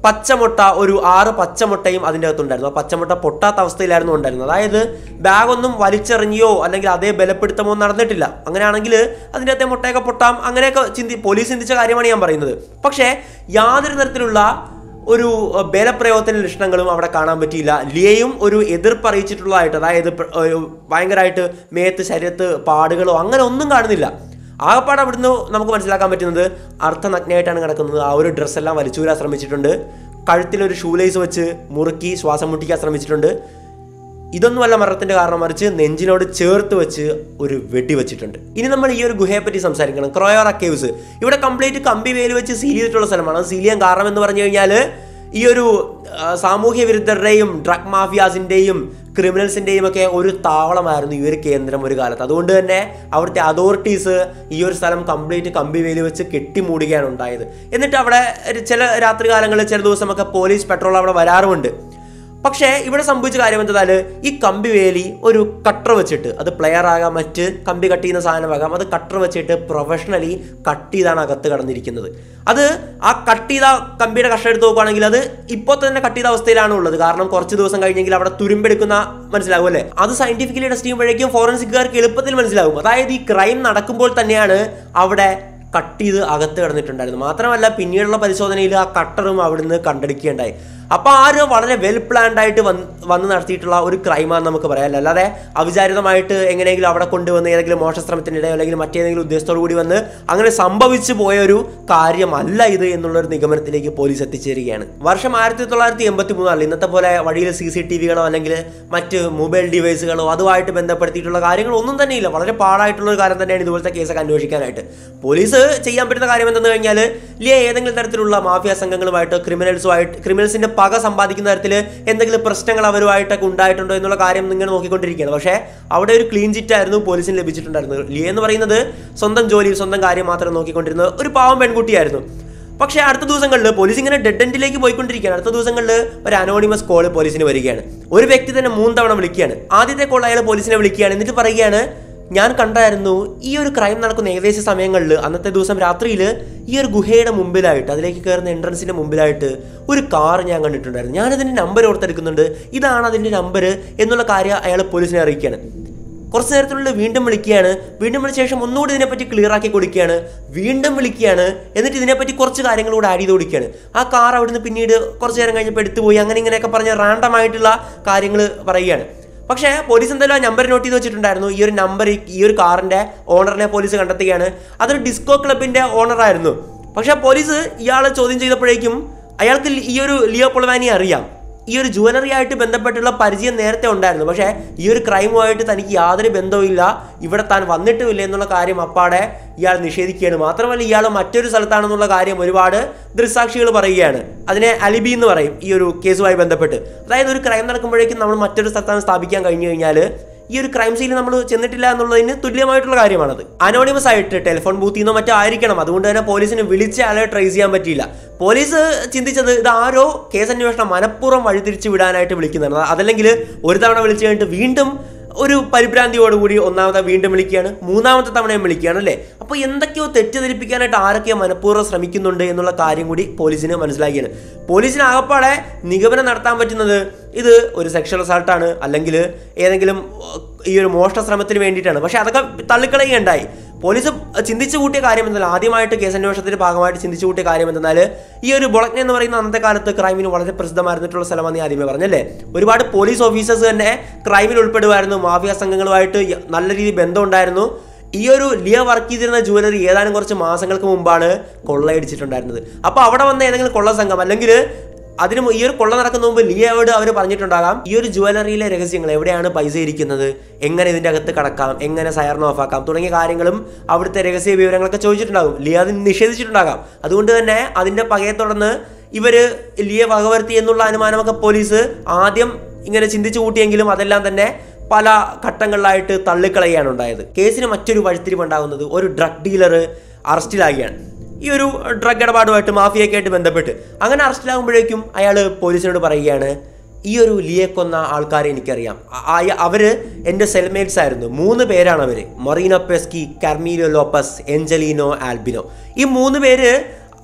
പച്ചമുട്ട ഒരു ആറ് പച്ചമുട്ടയും അതിൻ്റെ അകത്തുണ്ടായിരുന്നു ആ പച്ചമുട്ട പൊട്ടാത്ത അവസ്ഥയിലായിരുന്നു ഉണ്ടായിരുന്നത് അതായത് ബാഗൊന്നും വലിച്ചെറിഞ്ഞോ അല്ലെങ്കിൽ അതേ ബലപ്പെടുത്തമോ നടന്നിട്ടില്ല അങ്ങനെയാണെങ്കിൽ അതിൻ്റെ അകത്തെ മുട്ടയൊക്കെ പൊട്ടാം അങ്ങനെയൊക്കെ ചിന്തി പോലീസ് ചിന്തിച്ച കാര്യമാണ് ഞാൻ പറയുന്നത് പക്ഷേ യാതൊരു തരത്തിലുള്ള ഒരു അഹ്, ബലപ്രയോഗത്തിന്റെ ലക്ഷണങ്ങളും അവിടെ കാണാൻ പറ്റിയില്ല ലിയയും ഒരു എതിർപ്പ് അറിയിച്ചിട്ടുള്ളതായിട്ട് അതായത് പ്ര- ഒരു ഭയങ്കരമായിട്ട് മേത്ത് ശരീരത്ത് പാടുകളോ അങ്ങനെ ഒന്നും കാണുന്നില്ല ആകപ്പാട് അവിടുന്ന് നമുക്ക് മനസ്സിലാക്കാൻ പറ്റുന്നത് അർത്ഥനഗ്നയായിട്ടാണ് കിടക്കുന്നത് ആ ഒരു ഡ്രസ്സെല്ലാം വലിച്ചൂരാൻ ശ്രമിച്ചിട്ടുണ്ട് കഴുത്തിലൊരു ഷൂലേസ് വെച്ച് മുറുക്കി ശ്വാസം മുട്ടിക്കാൻ ശ്രമിച്ചിട്ടുണ്ട് ഇതൊന്നുമല്ല മരണത്തിന്റെ കാരണം മറിച്ച് നെഞ്ചിനോട് ചേർത്ത് വെച്ച് ഒരു വെടി വെച്ചിട്ടുണ്ട് ഇനി നമ്മൾ ഈ ഒരു ഗുഹയെ പറ്റി സംസാരിക്കണം ക്രോയോറ കേവ്സ് ഇവിടെ കംപ്ലീറ്റ് കമ്പി വേല് വെച്ച് സീൽ ചെയ്തിട്ടുള്ള സ്ഥലമാണ് അത് സീൽ ചെയ്യാൻ കാരണം എന്ന് പറഞ്ഞു കഴിഞ്ഞാൽ ഈ ഒരു ആ, സാമൂഹ്യ വിരുദ്ധരുടെയും ഡ്രഗ് മാഫിയാസിന്റെയും ക്രിമിനൽസിന്റെയും ഒക്കെ ഒരു താവളമായിരുന്നു ഈ ഒരു കേന്ദ്രം ഒരു കാലത്ത് അതുകൊണ്ട് തന്നെ അവിടുത്തെ അതോറിറ്റീസ് ഈ ഒരു സ്ഥലം കംപ്ലീറ്റ് കമ്പി വേലി വെച്ച് കെട്ടിമൂടുകയാണ് ഉണ്ടായത് എന്നിട്ട് അവിടെ ഒരു ചില രാത്രി കാലങ്ങളിൽ ചില ദിവസമൊക്കെ പോലീസ് പെട്രോൾ അവിടെ വരാറുമുണ്ട് പക്ഷേ ഇവിടെ സംഭവിച്ച കാര്യം എന്തെന്നാൽ ഈ കമ്പി വേലി ഒരു കട്ടർ വെച്ചിട്ട് അത് പ്ലെയർ ആകാം മറ്റ് കമ്പി കട്ട് ചെയ്യുന്ന സാധനമാകാം അത് കട്ടർ വെച്ചിട്ട് പ്രൊഫഷണലി കട്ട് ചെയ്താണ് അകത്ത് കടന്നിരിക്കുന്നത് അത് ആ കട്ട് ചെയ്ത കമ്പിയുടെ കഷ്ണം എടുത്ത് നോക്കുകയാണെങ്കിൽ അത് ഇപ്പോൾ തന്നെ കട്ട് ചെയ്ത അവസ്ഥയിലാണ് ഉള്ളത് കാരണം കുറച്ച് ദിവസം കഴിഞ്ഞെങ്കിൽ അവിടെ തുരുമ്പെടുക്കുന്ന മനസ്സിലാകും അല്ലേ അത് സയന്റിഫിക്കലി ടെസ്റ്റ് ചെയ്യുമ്പോഴേക്കും ഫോറൻസിക്കുകാർക്ക് എളുപ്പത്തിൽ മനസ്സിലാകും അതായത് ഈ ക്രൈം നടക്കുമ്പോൾ തന്നെയാണ് അവിടെ കട്ട് ചെയ്ത് അകത്ത് കിടന്നിട്ടുണ്ടായിരുന്നു മാത്രമല്ല പിന്നീടുള്ള പരിശോധനയിൽ ആ കട്ടറും അവിടുന്ന് കണ്ടെടുക്കുകയുണ്ടായി അപ്പോൾ ആര് വളരെ വെൽ പ്ലാൻഡ് ആയിട്ട് വന്ന് വന്ന് നടത്തിയിട്ടുള്ള ഒരു ക്രൈമാണെന്ന് നമുക്ക് പറയാം അല്ലാതെ അവിചാരിതമായിട്ട് എങ്ങനെയെങ്കിലും അവിടെ കൊണ്ടുവന്ന് ഏതെങ്കിലും മോഷശ്രമത്തിനിടെ അല്ലെങ്കിൽ മറ്റേതെങ്കിലും ഉദ്ദേശത്തോടു കൂടി വന്ന് അങ്ങനെ സംഭവിച്ചു പോയ ഒരു കാര്യമല്ല ഇത് എന്നുള്ള ഒരു നിഗമനത്തിലേക്ക് പോലീസ് എത്തിച്ചേരുകയാണ് വർഷം ആയിരത്തി തൊള്ളായിരത്തി എൺപത്തി മൂന്നാണ് ഇന്നത്തെ പോലെ വഴിയിൽ സി സി ടി വികളോ അല്ലെങ്കിൽ മറ്റ് മൊബൈൽ ഡിവൈസുകളോ അതുമായിട്ട് ബന്ധപ്പെടുത്തിയിട്ടുള്ള കാര്യങ്ങൾ ഒന്നും തന്നെ ഇല്ല വളരെ പാടായിട്ടുള്ള ഒരു കാര്യം തന്നെയാണ് ഇതുപോലത്തെ കേസൊക്കെ അന്വേഷിക്കാനായിട്ട് പോലീസ് ചെയ്യാൻ പറ്റുന്ന കാര്യം എന്തെന്ന് കഴിഞ്ഞാൽ ലിയ ഏതെങ്കിലും തരത്തിലുള്ള മാഫിയ സംഘങ്ങളുമായിട്ട് ക്രിമിനൽസുമായിട്ട് ക്രിമിനൽസിന്റെ പക സമ്പാദിക്കുന്ന തരത്തിൽ എന്തെങ്കിലും പ്രശ്നങ്ങൾ അവരുമായിട്ടൊക്കെ ഉണ്ടായിട്ടുണ്ടോ എന്നുള്ള കാര്യം ഇങ്ങനെ നോക്കിക്കൊണ്ടിരിക്കുകയാണ് പക്ഷേ അവിടെ ഒരു ക്ലീൻ ചിറ്റ് ആയിരുന്നു പോലീസിന് ലഭിച്ചിട്ടുണ്ടായിരുന്നത് ലിയ എന്ന് പറയുന്നത് സ്വന്തം ജോലി സ്വന്തം കാര്യം മാത്രം നോക്കിക്കൊണ്ടിരുന്ന ഒരു പാവം പെൺകുട്ടിയായിരുന്നു പക്ഷേ അടുത്ത ദിവസങ്ങളിൽ പോലീസ് ഇങ്ങനെ ഡെഡ് എൻഡിലേക്ക് പോയിക്കൊണ്ടിരിക്കുകയാണ് അടുത്ത ദിവസങ്ങളിൽ ഒരു അനോണിമസ് കോൾ പോലീസിന് വരികയാണ് ഒരു വ്യക്തി തന്നെ മൂന്ന് തവണ വിളിക്കുകയാണ് ആദ്യത്തെ കോൾ അയാൾ പോലീസിനെ വിളിക്കുകയാണ് എന്നിട്ട് പറയുകയാണ് ഞാൻ കണ്ടായിരുന്നു ഈ ഒരു ക്രൈം നടക്കുന്ന ഏകദേശ സമയങ്ങളിൽ അന്നത്തെ ദിവസം രാത്രിയിൽ ഈ ഒരു ഗുഹയുടെ മുമ്പിലായിട്ട് അതിലേക്ക് കയറുന്ന എൻട്രൻസിന്റെ മുമ്പിലായിട്ട് ഒരു കാർ ഞാൻ കണ്ടിട്ടുണ്ടായിരുന്നു ഞാനതിന്റെ നമ്പർ ഓർത്തെടുക്കുന്നുണ്ട് ഇതാണ് അതിന്റെ നമ്പർ എന്നുള്ള കാര്യം അയാൾ പോലീസിനെ അറിയിക്കുകയാണ് കുറച്ച് നേരത്തിനുള്ളിൽ വീണ്ടും വിളിക്കുകയാണ് വീണ്ടും വിളിച്ച ശേഷം ഒന്നുകൂടി ഇതിനെപ്പറ്റി ക്ലിയർ ആക്കി കൊടുക്കുകയാണ് വീണ്ടും വിളിക്കുകയാണ് എന്നിട്ട് ഇതിനെപ്പറ്റി കുറച്ച് കാര്യങ്ങൾ കൂടെ ആഡ് ചെയ്ത് കൊടുക്കുകയാണ് ആ കാർ അവിടുന്ന് പിന്നീട് കുറച്ച് നേരം കഴിഞ്ഞപ്പോൾ എടുത്തു പോയി അങ്ങനെ ഇങ്ങനെയൊക്കെ പറഞ്ഞ് റാൻഡം ആയിട്ടുള്ള കാര്യങ്ങൾ പറയുകയാണ് പക്ഷേ പോലീസ് എന്തായാലും ആ നമ്പർ നോട്ട് ചെയ്ത് വെച്ചിട്ടുണ്ടായിരുന്നു ഈ ഒരു നമ്പർ ഈ ഒരു കാറിന്റെ ഓണറിനെ പോലീസ് കണ്ടെത്തുകയാണ് അതൊരു ഡിസ്കോ ക്ലബിന്റെ ഓണറായിരുന്നു പക്ഷേ പോലീസ് ഇയാളെ ചോദ്യം ചെയ്തപ്പോഴേക്കും അയാൾക്ക് ഈ ഒരു ലിയോ പൊളവാനി അറിയാം ഈ ഒരു ജുവലറി ആയിട്ട് ബന്ധപ്പെട്ടുള്ള പരിചയം നേരത്തെ ഉണ്ടായിരുന്നു പക്ഷേ ഈ ഒരു ക്രൈമുമായിട്ട് തനിക്ക് യാതൊരു ബന്ധവുമില്ല ഇവിടെ താൻ വന്നിട്ടുമില്ല എന്നുള്ള കാര്യം അപ്പാടെ ഇയാൾ നിഷേധിക്കുകയാണ് മാത്രമല്ല ഇയാൾ മറ്റൊരു സ്ഥലത്താണെന്നുള്ള കാര്യം ഒരുപാട് ദൃസാക്ഷികൾ പറയുകയാണ് അതിനെ അലിബി എന്ന് പറയും ഈ ഒരു കേസുമായി ബന്ധപ്പെട്ട് അതായത് ഒരു ക്രൈം നടക്കുമ്പോഴേക്കും നമ്മൾ മറ്റൊരു സ്ഥലത്താണ് സ്ഥാപിക്കാൻ കഴിഞ്ഞു കഴിഞ്ഞാൽ ഈ ഒരു ക്രൈം സീനിൽ നമ്മൾ ചെന്നിട്ടില്ല എന്നുള്ളതിന് തുല്യമായിട്ടുള്ള കാര്യമാണത് അനോണിമസ് ആയിട്ട് ടെലിഫോൺ ബൂത്തിൽ നിന്നോ മറ്റോ ആയിരിക്കണം അതുകൊണ്ട് തന്നെ പോലീസിന് വിളിച്ച് ആളെ ട്രേസ് ചെയ്യാൻ പറ്റിയില്ല പോലീസ് ചിന്തിച്ചത് ഇത് ആരോ കേസ് അന്വേഷണം മനഃപൂർവ്വം വഴിതിരിച്ച് വിടാനായിട്ട് വിളിക്കുന്നതാണ് അതല്ലെങ്കിൽ ഒരു തവണ വിളിച്ചു കഴിഞ്ഞിട്ട് വീണ്ടും ഒരു പരിഭ്രാന്തിയോടുകൂടി ഒന്നാമത്തെ വീണ്ടും വിളിക്കുകയാണ് മൂന്നാമത്തെ തവണയും വിളിക്കുകയാണ് അല്ലേ അപ്പോൾ എന്തൊക്കെയോ തെറ്റിദ്ധരിപ്പിക്കാനായിട്ട് ആരൊക്കെയോ മനഃപൂർവ്വം ശ്രമിക്കുന്നുണ്ട് എന്നുള്ള കാര്യം കൂടി പോലീസിന് മനസ്സിലാക്കിയാണ് പോലീസിന് ആകപ്പാടെ നിഗമനം നടത്താൻ പറ്റുന്നത് ഇത് ഒരു സെക്ഷൽ അസാൾട്ടാണ് അല്ലെങ്കിൽ ഏതെങ്കിലും ഏർ, ഈ ഒരു മോഷണ ശ്രമത്തിന് വേണ്ടിയിട്ടാണ് പക്ഷെ അതൊക്കെ തള്ളിക്കളയുകയുണ്ടായി പോലീസ് ചിന്തിച്ചു കൂട്ടിയ കാര്യം എന്നാൽ ആദ്യമായിട്ട് കേസ് അന്വേഷണത്തിന്റെ ഭാഗമായിട്ട് ചിന്തിച്ചു കൂട്ടിയ കാര്യം എന്തെന്നാൽ ഈ ഒരു ബൊളക്ന എന്ന് പറയുന്ന അന്നത്തെ കാലത്ത് ക്രൈമിന് വളരെ പ്രസിദ്ധമായിരുന്നിട്ടുള്ള സ്ഥലമാണെന്ന് ഞാൻ ആദ്യമേ പറഞ്ഞല്ലേ ഒരുപാട് പോലീസ് ഓഫീസേഴ്സ് തന്നെ ക്രൈമിൽ ഉൾപ്പെടുമായിരുന്നു മാഫിയ സംഘങ്ങളുമായിട്ട് യ- നല്ല രീതിയിൽ ബന്ധമുണ്ടായിരുന്നു ഈ ഒരു ലിയ വർക്ക് ചെയ്തിരുന്ന ജുവലറി ഏതാനും കുറച്ച് മാസങ്ങൾക്ക് മുമ്പാണ് കൊള്ളയടിച്ചിട്ടുണ്ടായിരുന്നത് അപ്പോൾ അവിടെ വന്ന ഏതെങ്കിലും കൊള്ള സംഘം അല്ലെങ്കിൽ അതിന് മു- ഈ ഒരു കൊള്ള നടക്കുന്ന മുമ്പ് ലിയോട് അവർ പറഞ്ഞിട്ടുണ്ടാകാം ഈ ഒരു ജുവലറിയിലെ രഹസ്യങ്ങൾ എവിടെയാണ് പൈസ ഇരിക്കുന്നത് എങ്ങനെ ഇതിന്റെ അകത്ത് കടക്കാം എങ്ങനെ സയർൺ ഓഫ് ആക്കാം തുടങ്ങിയ കാര്യങ്ങളും അവിടുത്തെ രഹസ്യ വിവരങ്ങളൊക്കെ ചോദിച്ചിട്ടുണ്ടാകും ലിയ അത് നിഷേധിച്ചിട്ടുണ്ടാകാം അതുകൊണ്ട് തന്നെ അതിന്റെ പകയെ തുടർന്ന് ഇവര് ലിയെ വകവരുത്തി എന്നുള്ള അനുമാനമൊക്കെ പോലീസ് ആദ്യം ഇങ്ങനെ ചിന്തിച്ചു കൂട്ടിയെങ്കിലും അതെല്ലാം തന്നെ പല ഘട്ടങ്ങളിലായിട്ട് തള്ളിക്കളയാണ് ഉണ്ടായത് കേസിന് മറ്റൊരു വഴിത്തിരിവുണ്ടാകുന്നത് ഒരു ഡ്രഗ് ഡീലർ അറസ്റ്റിലാകുകയാണ് ഈ ഒരു ഡ്രഗ് ഇടപാടുമായിട്ട് മാഫിയൊക്കെ ആയിട്ട് ബന്ധപ്പെട്ട് അങ്ങനെ അറസ്റ്റിലാകുമ്പോഴേക്കും അയാൾ പോലീസിനോട് പറയുകയാണ് ഈ ഒരു ലിയെ കൊന്ന ആൾക്കാരെ എനിക്കറിയാം അ- അയ- അവര് എൻ്റെ സെൽമേറ്റ്സ് ആയിരുന്നു മൂന്ന് പേരാണ് അവര് Marino Peschi Carmino Lopez Angelino Albino ഈ മൂന്ന് പേര്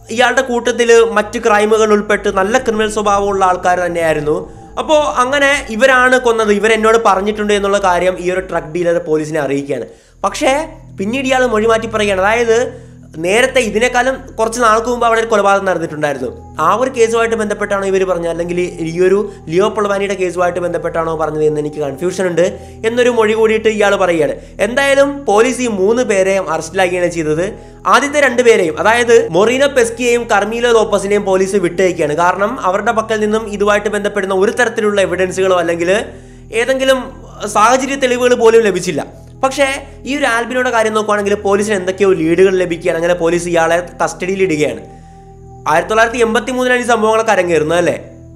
ഇയാളുടെ കൂട്ടത്തിൽ മറ്റ് ക്രൈമുകൾ ഉൾപ്പെട്ട് നല്ല ക്രിമിനൽ സ്വഭാവമുള്ള ആൾക്കാർ തന്നെയായിരുന്നു അപ്പോൾ അങ്ങനെ ഇവരാണ് കൊന്നത് ഇവരെന്നോട് പറഞ്ഞിട്ടുണ്ട് എന്നുള്ള കാര്യം ഈ ഒരു ട്രക്ക് ഡീലർ പോലീസിനെ അറിയിക്കുകയാണ് പക്ഷേ പിന്നീട് ഇയാൾ മൊഴി മാറ്റി പറയുകയാണ് അതായത് നേരത്തെ ഇതിനേക്കാളും കുറച്ച് നാൾക്ക് മുമ്പ് അവിടെ ഒരു കൊലപാതകം നടന്നിട്ടുണ്ടായിരുന്നു ആ ഒരു കേസുമായിട്ട് ബന്ധപ്പെട്ടാണോ ഇവർ പറഞ്ഞത് അല്ലെങ്കിൽ ഈ ഒരു ലിയോ പൊളവാനിയുടെ കേസുമായിട്ട് ബന്ധപ്പെട്ടാണോ പറഞ്ഞത് എന്ന് എനിക്ക് കൺഫ്യൂഷൻ ഉണ്ട് എന്നൊരു മൊഴി കൂടിയിട്ട് ഇയാൾ പറയുകയാണ് എന്തായാലും പോലീസ് ഈ മൂന്ന് പേരെയും അറസ്റ്റിലാക്കുകയാണ് ചെയ്തത് ആദ്യത്തെ രണ്ട് പേരെയും അതായത് മൊറീനോ പെസ്കിയെയും കർമീലോ ലോപ്പസിനെയും പോലീസ് വിട്ടയക്കുകയാണ് കാരണം അവരുടെ പക്കൽ നിന്നും ഇതുമായിട്ട് ബന്ധപ്പെടുന്ന ഒരു തരത്തിലുള്ള എവിഡൻസുകളോ അല്ലെങ്കിൽ ഏതെങ്കിലും സാഹചര്യ തെളിവുകൾ പോലും ലഭിച്ചില്ല പക്ഷേ ഈ ഒരു ആൽബിനോടെ കാര്യം നോക്കുവാണെങ്കിൽ പോലീസിന് എന്തൊക്കെയോ ലീഡുകൾ ലഭിക്കുകയാണ് അങ്ങനെ പോലീസ് ഇയാളെ കസ്റ്റഡിയിൽ ഇടുകയാണ് ആയിരത്തി തൊള്ളായിരത്തി എൺപത്തി മൂന്നിലാണ് ഈ സംഭവങ്ങളൊക്കെ അരങ്ങേറുന്നത് അല്ലേ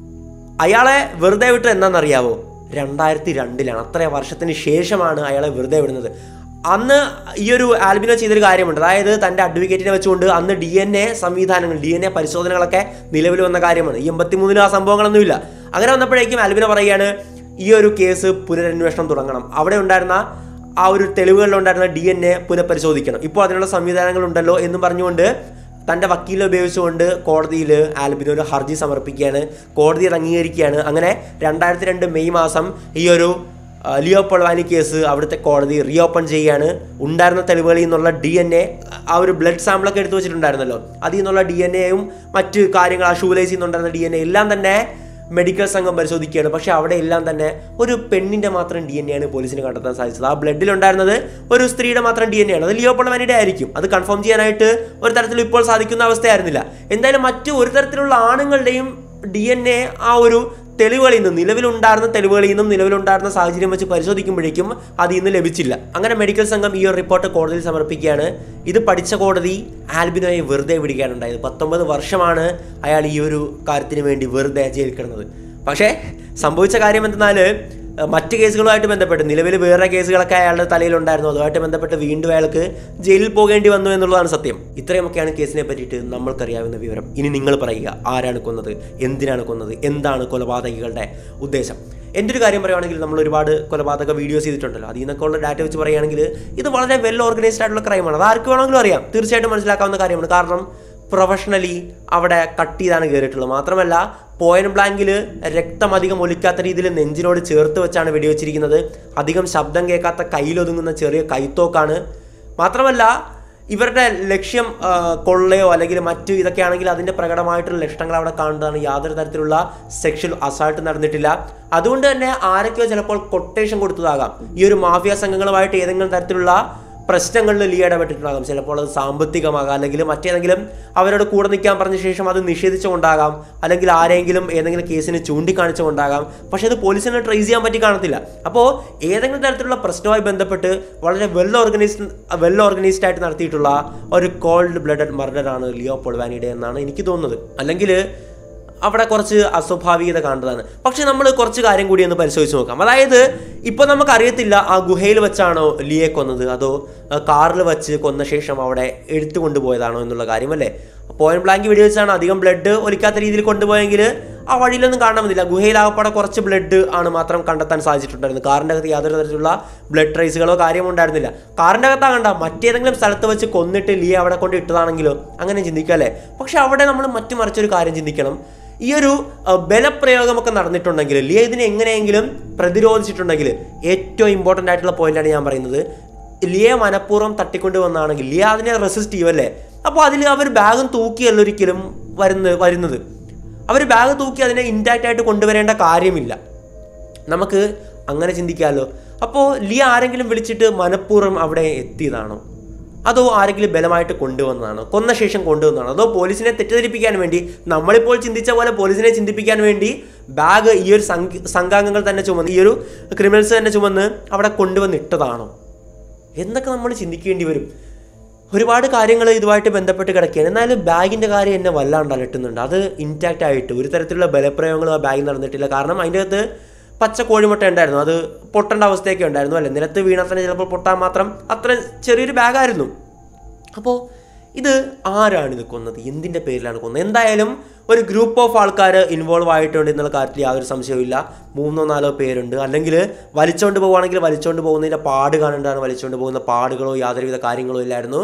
അയാളെ വെറുതെ വിട്ട് എന്താണെന്നറിയാവോ രണ്ടായിരത്തി രണ്ടിലാണ് അത്ര വർഷത്തിന് ശേഷമാണ് അയാളെ വെറുതെ വിടുന്നത് അന്ന് ഈ ഒരു ആൽബിനോ ചെയ്തൊരു കാര്യമുണ്ട് അതായത് തൻ്റെ അഡ്വക്കേറ്റിനെ വെച്ചുകൊണ്ട് അന്ന് ഡി എൻ എ സംവിധാനങ്ങൾ ഡി എൻ എ പരിശോധനകളൊക്കെ നിലവിൽ വന്ന കാര്യമാണ് ഈ എൺപത്തി മൂന്നിലും ആ സംഭവങ്ങളൊന്നുമില്ല അങ്ങനെ വന്നപ്പോഴേക്കും ആൽബിനോ പറയുകയാണ് ഈ ഒരു കേസ് പുനരന്വേഷണം തുടങ്ങണം അവിടെ ഉണ്ടായിരുന്ന ആ ഒരു തെളിവുകളിലുണ്ടായിരുന്ന ഡി എൻ എ പുനഃപരിശോധിക്കണം ഇപ്പോൾ അതിനുള്ള സംവിധാനങ്ങൾ ഉണ്ടല്ലോ എന്നും പറഞ്ഞുകൊണ്ട് തൻ്റെ വക്കീലെ ഉപയോഗിച്ചുകൊണ്ട് കോടതിയിൽ ആൽബിന് ഒരു ഹർജി സമർപ്പിക്കുകയാണ് കോടതി അത് അംഗീകരിക്കുകയാണ് അങ്ങനെ രണ്ടായിരത്തി രണ്ട് മെയ് മാസം ഈ ഒരു ആ, ലിയോ പൊളവാനി കേസ് അവിടുത്തെ കോടതി റീഓപ്പൺ ചെയ്യുകയാണ് ഉണ്ടായിരുന്ന തെളിവുകളിൽ നിന്നുള്ള ഡി എൻ എ ആ ഒരു ബ്ലഡ് സാമ്പിളൊക്കെ എടുത്തു വെച്ചിട്ടുണ്ടായിരുന്നല്ലോ അതിൽ നിന്നുള്ള ഡി എൻ എയും മറ്റ് കാര്യങ്ങൾ ആ ഷൂലൈസിൽ നിന്നുണ്ടായിരുന്ന ഡി എൻ എ എല്ലാം തന്നെ മെഡിക്കൽ സംഘം പരിശോധിക്കുകയാണ് പക്ഷെ അവിടെ എല്ലാം തന്നെ ഒരു പെണ്ണിന്റെ മാത്രം ഡി എൻ എ ആണ് പോലീസിന് കണ്ടെത്താൻ സാധിച്ചത് ആ ബ്ലഡിൽ ഉണ്ടായിരുന്നത് ഒരു സ്ത്രീയുടെ മാത്രം ഡി എൻ എ ആണ് അത് ലിയോ പൊളവാനിയുടെ ആയിരിക്കും അത് കൺഫേം ചെയ്യാനായിട്ട് ഒരു തരത്തിലും ഇപ്പോൾ സാധിക്കുന്ന അവസ്ഥയായിരുന്നില്ല എന്തായാലും മറ്റു ഒരു തരത്തിലുള്ള ആണുങ്ങളുടെയും ഡി എൻ എ ആ ഒരു തെളിവുകളിൽ നിന്നും നിലവിലുണ്ടായിരുന്ന തെളിവുകളിൽ നിന്നും നിലവിലുണ്ടായിരുന്ന സാഹചര്യം വെച്ച് പരിശോധിക്കുമ്പോഴേക്കും അത് ഇന്ന് ലഭിച്ചില്ല അങ്ങനെ മെഡിക്കൽ സംഘം ഈ ഒരു റിപ്പോർട്ട് കോടതിയിൽ സമർപ്പിക്കുകയാണ് ഇത് പഠിച്ച കോടതി ആൽബിനോയെ വെറുതെ വിടുകയാണ് ഉണ്ടായത് പത്തൊമ്പത് വർഷമാണ് അയാൾ ഈ ഒരു കാര്യത്തിന് വേണ്ടി വെറുതെ ജയിലിൽ കിടന്നത് പക്ഷേ സംഭവിച്ച കാര്യം എന്തെന്നാൽ ഏഹ്, മറ്റ് കേസുകളുമായിട്ട് ബന്ധപ്പെട്ട് നിലവിൽ വേറെ കേസുകളൊക്കെ അയാളുടെ തലയിലുണ്ടായിരുന്നു അതുമായിട്ട് ബന്ധപ്പെട്ട് വീണ്ടും അയാൾക്ക് ജയിലിൽ പോകേണ്ടി വന്നു എന്നുള്ളതാണ് സത്യം ഇത്രയുമൊക്കെയാണ് കേസിനെ പറ്റിയിട്ട് നമ്മൾക്കറിയാവുന്ന വിവരം ഇനി നിങ്ങൾ പറയുക ആരാണ് കൊന്നത് എന്തിനാണ് കൊന്നത് എന്താണ് കൊലപാതകികളുടെ ഉദ്ദേശം എൻ്റെ ഒരു കാര്യം പറയുവാണെങ്കിൽ നമ്മൾ ഒരുപാട് കൊലപാതക വീഡിയോസ് ചെയ്തിട്ടുണ്ടല്ലോ അതിൽ നിന്നൊക്കെ ഉള്ള ഡാറ്റ വെച്ച് പറയുകയാണെങ്കിൽ ഇത് വളരെ വെൽ ഓർഗനൈസ്ഡ് ആയിട്ടുള്ള ക്രൈമാണ് അത് ആർക്ക് വേണമെങ്കിലും അറിയാം തീർച്ചയായിട്ടും മനസ്സിലാക്കാവുന്ന കാര്യമാണ് കാരണം പ്രൊഫഷണലി അവിടെ കട്ട് ചെയ്താണ് കയറിയിട്ടുള്ളത് മാത്രമല്ല പോയിന്റ് ബ്ലാങ്കിൽ രക്തം അധികം ഒലിക്കാത്ത രീതിയിൽ നെഞ്ചിനോട് ചേർത്ത് വെച്ചാണ് വെടിവെച്ചിരിക്കുന്നത് അധികം ശബ്ദം കേൾക്കാത്ത കയ്യിലൊതുങ്ങുന്ന ചെറിയ കൈത്തോക്കാണ് മാത്രമല്ല ഇവരുടെ ലക്ഷ്യം ആ, കൊള്ളയോ അല്ലെങ്കിൽ മറ്റു ഇതൊക്കെ ആണെങ്കിൽ അതിൻ്റെ പ്രകടമായിട്ടുള്ള ലക്ഷണങ്ങൾ അവിടെ കാണുന്നതാണ് യാതൊരു തരത്തിലുള്ള സെക്ഷൽ അസാൾട്ട് നടന്നിട്ടില്ല അതുകൊണ്ട് തന്നെ ആരൊക്കെയോ ചിലപ്പോൾ കൊട്ടേഷൻ കൊടുത്തതാകാം ഈ ഒരു മാഫിയ സംഘങ്ങളുമായിട്ട് ഏതെങ്കിലും തരത്തിലുള്ള പ്രശ്നങ്ങളിൽ ലീ ഇടപെട്ടിട്ടുണ്ടാകാം ചിലപ്പോൾ അത് സാമ്പത്തികമാകാം അല്ലെങ്കിൽ മറ്റേതെങ്കിലും അവരോട് കൂടെ നിൽക്കാൻ പറഞ്ഞ ശേഷം അത് നിഷേധിച്ചുകൊണ്ടാകാം അല്ലെങ്കിൽ ആരെങ്കിലും ഏതെങ്കിലും കേസിന് ചൂണ്ടിക്കാണിച്ചുകൊണ്ടാകാം പക്ഷേ അത് പോലീസിനെ ട്രേസ് ചെയ്യാൻ പറ്റി കാണത്തില്ല അപ്പോൾ ഏതെങ്കിലും തരത്തിലുള്ള പ്രശ്നവുമായി ബന്ധപ്പെട്ട് വളരെ വെൽ ഓർഗനൈസ്ഡ് വെൽ ഓർഗനൈസ്ഡ് ആയിട്ട് നടത്തിയിട്ടുള്ള ഒരു കോൾഡ് ബ്ലഡഡ് മർഡർ ആണ് ലിയോ പൊൾവാനിയുടെ എന്നാണ് എനിക്ക് തോന്നുന്നത് അല്ലെങ്കിൽ അവിടെ കുറച്ച് അസ്വാഭാവികത കാണുന്നതാണ് പക്ഷെ നമ്മൾ കുറച്ച് കാര്യം കൂടി ഒന്ന് പരിശോധിച്ച് നോക്കാം അതായത് ഇപ്പോൾ നമുക്കറിയത്തില്ല ആ ഗുഹയിൽ വെച്ചാണോ ലിയെ കൊന്നത് അതോ കാറിൽ വെച്ച് കൊന്ന ശേഷം അവിടെ എടുത്തു കൊണ്ടുപോയതാണോ എന്നുള്ള കാര്യമല്ലേ പോയിന്റ് ബ്ലാങ്ക് വെടി വെച്ചാണ് അധികം ബ്ലഡ് ഒലിക്കാത്ത രീതിയിൽ കൊണ്ടുപോയെങ്കിൽ ആ വഴിയിലൊന്നും കാണണമെന്നില്ല ഗുഹയിലാകപ്പാടെ കുറച്ച് ബ്ലഡ് ആണ് മാത്രം കണ്ടെത്താൻ സാധിച്ചിട്ടുണ്ടായിരുന്നു കാറിൻ്റെ അകത്ത് യാതൊരു തരത്തിലുള്ള ബ്ലഡ് ട്രേസുകളോ കാര്യമോ ഉണ്ടായിരുന്നില്ല കാറിൻ്റെ അകത്താ കണ്ട മറ്റേതെങ്കിലും സ്ഥലത്ത് വെച്ച് കൊന്നിട്ട് ലിയെ അവിടെ കൊണ്ട് ഇട്ടതാണെങ്കിലോ അങ്ങനെ ചിന്തിക്കാം അല്ലേ പക്ഷെ അവിടെ നമ്മൾ മറ്റു മറിച്ചൊരു കാര്യം ചിന്തിക്കണം ഈ ഒരു അഹ്, ബലപ്രയോഗമൊക്കെ നടന്നിട്ടുണ്ടെങ്കിൽ ലിയ ഇതിനെ എങ്ങനെയെങ്കിലും പ്രതിരോധിച്ചിട്ടുണ്ടെങ്കിൽ ഏറ്റവും ഇമ്പോർട്ടൻ്റ് ആയിട്ടുള്ള പോയിന്റാണ് ഞാൻ പറയുന്നത് ലിയെ മനഃപൂർവ്വം തട്ടിക്കൊണ്ട് വന്നാണെങ്കിൽ ലിയ അതിനെ റെസിസ്റ്റ് ചെയ്യുമല്ലേ അപ്പോൾ അതിൽ അവർ ബാഗും തൂക്കിയല്ല ഒരിക്കലും വരുന്നത് വരുന്നത് അവർ ബാഗ് തൂക്കി അതിനെ ഇൻടാക്റ്റ് ആയിട്ട് കൊണ്ടുവരേണ്ട കാര്യമില്ല നമുക്ക് അങ്ങനെ ചിന്തിക്കാമല്ലോ അപ്പോൾ ലിയ ആരെങ്കിലും വിളിച്ചിട്ട് മനഃപൂർവ്വം അവിടെ എത്തിയതാണോ അതോ ആരെങ്കിലും ബലമായിട്ട് കൊണ്ടുവന്നതാണോ കൊന്ന ശേഷം കൊണ്ടുവന്നതാണോ അതോ പോലീസിനെ തെറ്റിദ്ധരിപ്പിക്കാൻ വേണ്ടി നമ്മളിപ്പോൾ ചിന്തിച്ച പോലെ പോലീസിനെ ചിന്തിപ്പിക്കാൻ വേണ്ടി ബാഗ് ഈ ഒരു സംഘ സംഘാംഗങ്ങൾ തന്നെ ചുമന്ന് ഈ ഒരു ക്രിമിനൽസ് തന്നെ ചുമന്ന് അവിടെ കൊണ്ടുവന്നിട്ടതാണോ എന്നൊക്കെ നമ്മൾ ചിന്തിക്കേണ്ടി വരും ഒരുപാട് കാര്യങ്ങൾ ഇതുമായിട്ട് ബന്ധപ്പെട്ട് കിടക്കുകയാണ് എന്നാലും ബാഗിൻ്റെ കാര്യം എന്നെ വല്ലാണ്ട് അലട്ടുന്നുണ്ട് അത് ഇൻടാക്റ്റ് ആയിട്ട് ഒരു തരത്തിലുള്ള ബലപ്രയോഗങ്ങളും ആ ബാഗിൽ നടന്നിട്ടില്ല കാരണം അതിൻ്റെ അകത്ത് പച്ച കോഴിമുട്ട ഉണ്ടായിരുന്നു അത് പൊട്ടേണ്ട അവസ്ഥയൊക്കെ ഉണ്ടായിരുന്നു അല്ലേ നിലത്ത് വീണാൽ തന്നെ ചിലപ്പോൾ പൊട്ടാൻ മാത്രം അത്ര ചെറിയൊരു ബാഗായിരുന്നു അപ്പോൾ ഇത് ആരാണ് ഇത് കൊന്നത് എന്തിൻ്റെ പേരിലാണ് കൊന്നത് എന്തായാലും ഒരു ഗ്രൂപ്പ് ഓഫ് ആൾക്കാർ ഇൻവോൾവ് ആയിട്ടുണ്ട് എന്നുള്ള കാര്യത്തിൽ യാതൊരു സംശയവുമില്ല മൂന്നോ നാലോ പേരുണ്ട് അല്ലെങ്കിൽ വലിച്ചോണ്ട് പോവുകയാണെങ്കിൽ വലിച്ചോണ്ട് പോകുന്നതിൻ്റെ പാട് കാണേണ്ടതാണ് വലിച്ചോണ്ട് പോകുന്ന പാടുകളോ യാതൊരുവിധ കാര്യങ്ങളോ ഇല്ലായിരുന്നു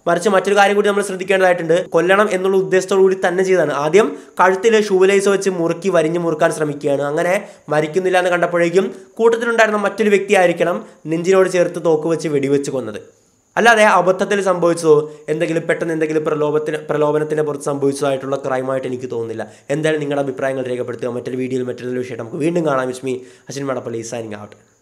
മറിച്ച് മറ്റൊരു കാര്യം കൂടി നമ്മൾ ശ്രദ്ധിക്കേണ്ടതായിട്ടുണ്ട് കൊല്ലണം എന്നുള്ള ഉദ്ദേശത്തോടു കൂടി തന്നെ ചെയ്തതാണ് ആദ്യം കഴുത്തിൽ ഷൂലേസ് വെച്ച് മുറുക്കി വരിഞ്ഞ് മുറുക്കാൻ ശ്രമിക്കുകയാണ് അങ്ങനെ മരിക്കുന്നില്ല എന്ന് കണ്ടപ്പോഴേക്കും കൂട്ടത്തിലുണ്ടായിരുന്ന മറ്റൊരു വ്യക്തി ആയിരിക്കണം നെഞ്ചിനോട് ചേർത്ത് തോക്ക് വെച്ച് വെടിവെച്ച് കൊന്നത് അല്ലാതെ അബദ്ധത്തിൽ സംഭവിച്ചതോ എന്തെങ്കിലും പെട്ടെന്ന് എന്തെങ്കിലും പ്രലോഭത്തിന് പ്രലോഭനത്തിൻ്റെ പുറത്ത് സംഭവിച്ചതായിട്ടുള്ള ക്രൈമായിട്ട് എനിക്ക് തോന്നുന്നില്ല എന്തായാലും നിങ്ങളുടെ അഭിപ്രായങ്ങൾ രേഖപ്പെടുത്തുക മറ്റൊരു വീഡിയോയിൽ മറ്റൊരു വിഷയം നമുക്ക് വീണ്ടും കാണാം with me Ashwin Madappally signing out